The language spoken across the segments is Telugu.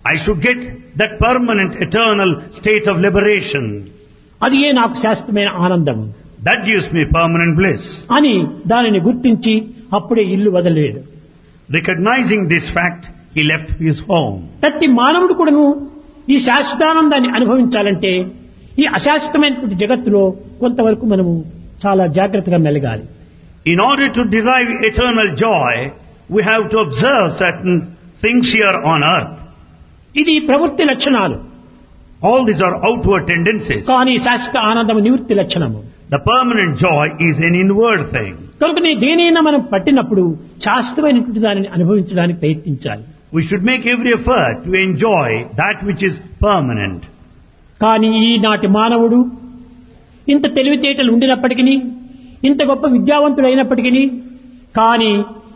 I should get that permanent, eternal state of liberation. అది ఏ నాకు శాశ్వతమైన ఆనందం That gives me permanent bliss. అని దానిని గుర్తించి అప్పుడే ఇల్లు వదలలేడు Recognizing this fact, he left his home. ప్రతి మానవుడు కూడాను ఈ శాశ్వతానందాన్ని అనుభవించాలంటే ఈ అశాశ్వతమైనటువంటి జగత్తులో కొంతవరకు మనము చాలా జాగ్రత్తగా మెలగాలి In order to derive eternal joy, we have to observe certain things here on earth. ఇది ప్రవృత్తి లక్షణాలు All these are outward tendencies. కానీ శాశ్వత ఆనందం నివృత్తి లక్షణము The permanent joy is an inward thing. కనుక దేనైనా మనం పట్టినప్పుడు శాశ్వతమైనటువంటి దానిని అనుభవించడానికి ప్రయత్నించాలి We should make every effort to enjoy that which is permanent. కానీ ఈనాటి మానవుడు ఇంత తెలివితేటలు ఉండినప్పటికీ ఇంత గొప్ప విద్యావంతుడు అయినప్పటికీ కానీ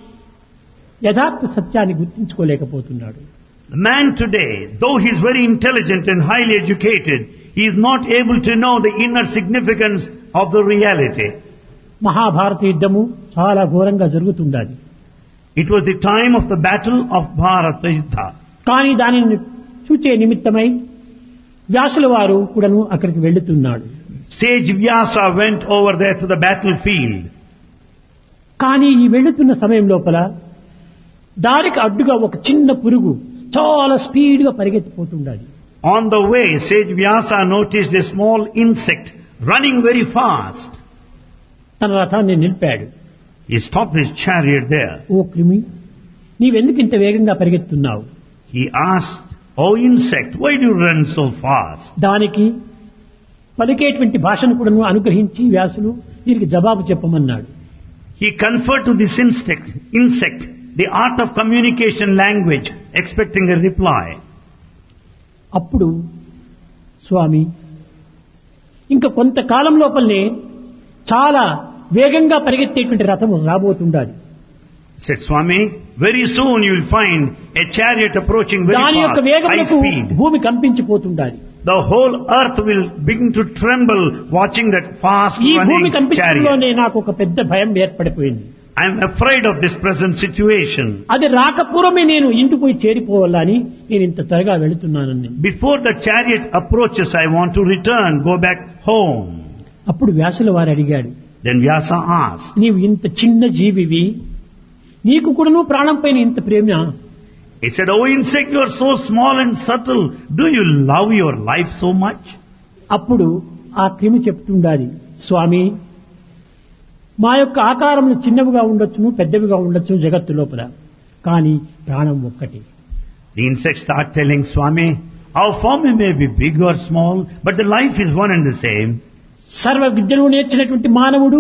యథార్థ సత్యాన్ని గుర్తించుకోలేకపోతున్నాడు The man today, though he is very intelligent and highly educated, he is not able to know the inner significance of the reality. Mahabharata యుద్ధము చాలా ఘోరంగా జరుగుతుండాలి It was the time of the battle of Bharata Yuddha. కానీ దానిని చూచే నిమిత్తమై వ్యాసుల వారు కూడాను అక్కడికి వెళ్తున్నాడు Sage Vyasa went over there to the battlefield. కానీ ఈ వెళ్తున్న సమయం లోపల దారికి అడ్డుగా ఒక చిన్న పురుగు చాలా స్పీడ్గా పరిగెత్తిపోతుండాలి On the way, Sage Vyasa noticed a small insect running very fast. తన రథాన్ని నిలిపాడు He stopped his chariot there. ఓ క్రిమి నీవెందుకు ఇంత వేగంగా పరిగెత్తున్నావు He asked, Oh insect, why do you run so fast? దానికి పలికేటువంటి భాషను కూడా అనుగ్రహించి వ్యాసులు దీనికి జవాబు చెప్పమన్నాడు He conferred to this insect, insect the art of communication language, expecting a reply. అప్పుడు స్వామి ఇంకా కొంతకాలం లోపలనే చాలా వేగంగా పరిగెత్తేటువంటి రథము రాబోతుండాలి Said Swami, very soon you will find a chariot approaching very దాని యొక్క fast, high వేగములకు speed. భూమి కంపించిపోతుండాలి The whole earth will begin to tremble watching that fast ఈ భూమి running chariot. కంపించడంలోనే నాకు ఒక పెద్ద భయం ఏర్పడిపోయింది I am afraid of this present situation. అది రాకపూర్వమే నేను ఇంటికి పోయి చేరిపోవాలని నేను ఇంత త్వరగా వెళుతున్నానని Before the chariot approaches, I want to return, go back home. అప్పుడు వ్యాసుల వారు అడిగాడు Then Vyasa asked, నీవు ఇంత చిన్న జీవివి నీకు కూడాను ప్రాణం పైన ఇంత ప్రేమ He said, Oh insect, you are so small and subtle. Do you love your life so much? అప్పుడు ఆ క్రిమి చెప్తుండాలి స్వామి మా యొక్క ఆకారములు చిన్నవిగా ఉండొచ్చును పెద్దవిగా ఉండొచ్చు జగత్తు లోపల కానీ ప్రాణం ఒక్కటి The insects start telling Swami, our form may be big or small, but the life is one and the same. సర్వ విద్యను నేర్చినటువంటి మానవుడు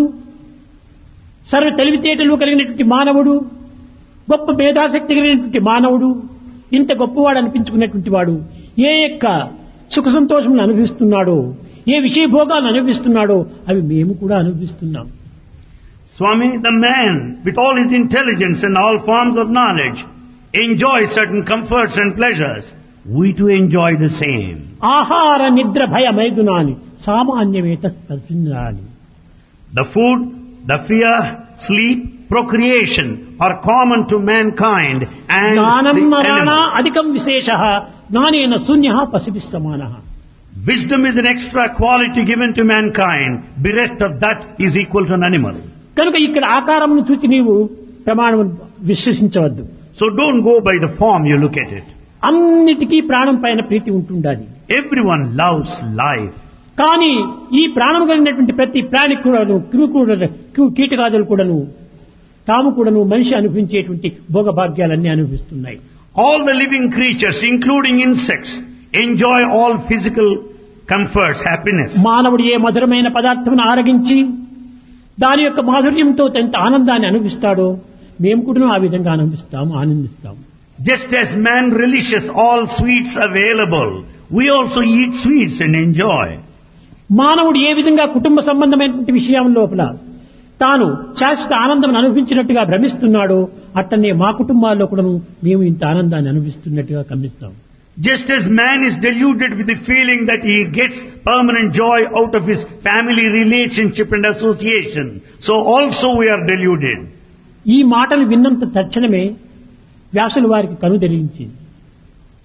సర్వ తెలివితేటలు కలిగినటువంటి మానవుడు గొప్ప మేధాశక్తి కలిగినటువంటి మానవుడు ఇంత గొప్పవాడు అనిపించుకున్నటువంటి వాడు ఏ యొక్క సుఖ సంతోషములు అనుభవిస్తున్నాడో ఏ విషయ భోగాలు అనుభవిస్తున్నాడో అవి మేము కూడా అనుభవిస్తున్నాం Swami, the man, with all his intelligence and all forms of knowledge, enjoys certain comforts and pleasures. We too enjoy the same. ఆహార నిద్ర భయ మైదునాని సామాన్యమేత స్పర్శించాలి The food, the fear, sleep, procreation are common to mankind and జ్ఞానం the నరాణ animals. అధికం విశేష జ్ఞానేన శూన్య పసిభి సమాన Wisdom is an extra quality given to mankind. Bereft of that is equal to an animal. కనుక ఇక్కడ ఆకారమును చూచి నీవు ప్రమాణం విశ్వసించవద్దు So don't go by the form you look at it. అన్నిటికీ ప్రాణం పైన ప్రీతి ఉంటుండాలి Everyone loves life. కానీ ఈ ప్రాణం కలిగినటువంటి ప్రతి ప్రాణి కూడాను క్రిమి కూడా కీటకాదులు కూడాను తాము కూడాను మనిషి అనుభవించేటువంటి భోగభాగ్యాలన్నీ అనుభవిస్తున్నాయి All the living creatures, including insects, enjoy all physical comforts, happiness. మానవుడు ఏ మధురమైన పదార్థమును ఆరగించి దాని యొక్క మాధుర్యంతో ఎంత ఆనందాన్ని అనుభవిస్తాడో మేము కూడా ఆ విధంగా అనుభవిస్తాము ఆనందిస్తాము Just as man relishes all sweets available, we also eat sweets and enjoy. మానవుడు ఏ విధంగా కుటుంబ సంబంధమైనటువంటి విషయం లోపల తాను శాశ్వత ఆనందం అనుభవించినట్టుగా భ్రమిస్తున్నాడో అట్టనే మా కుటుంబాల్లో కూడాను మేము ఇంత ఆనందాన్ని అనుభవిస్తున్నట్టుగా గమనిస్తాం Just as man is deluded with the feeling that he gets permanent joy out of his family relationship and association, so also we are deluded. ఈ మాటలు విన్నంత తక్షణమే వ్యాసుల వారికి కనుదెలించింది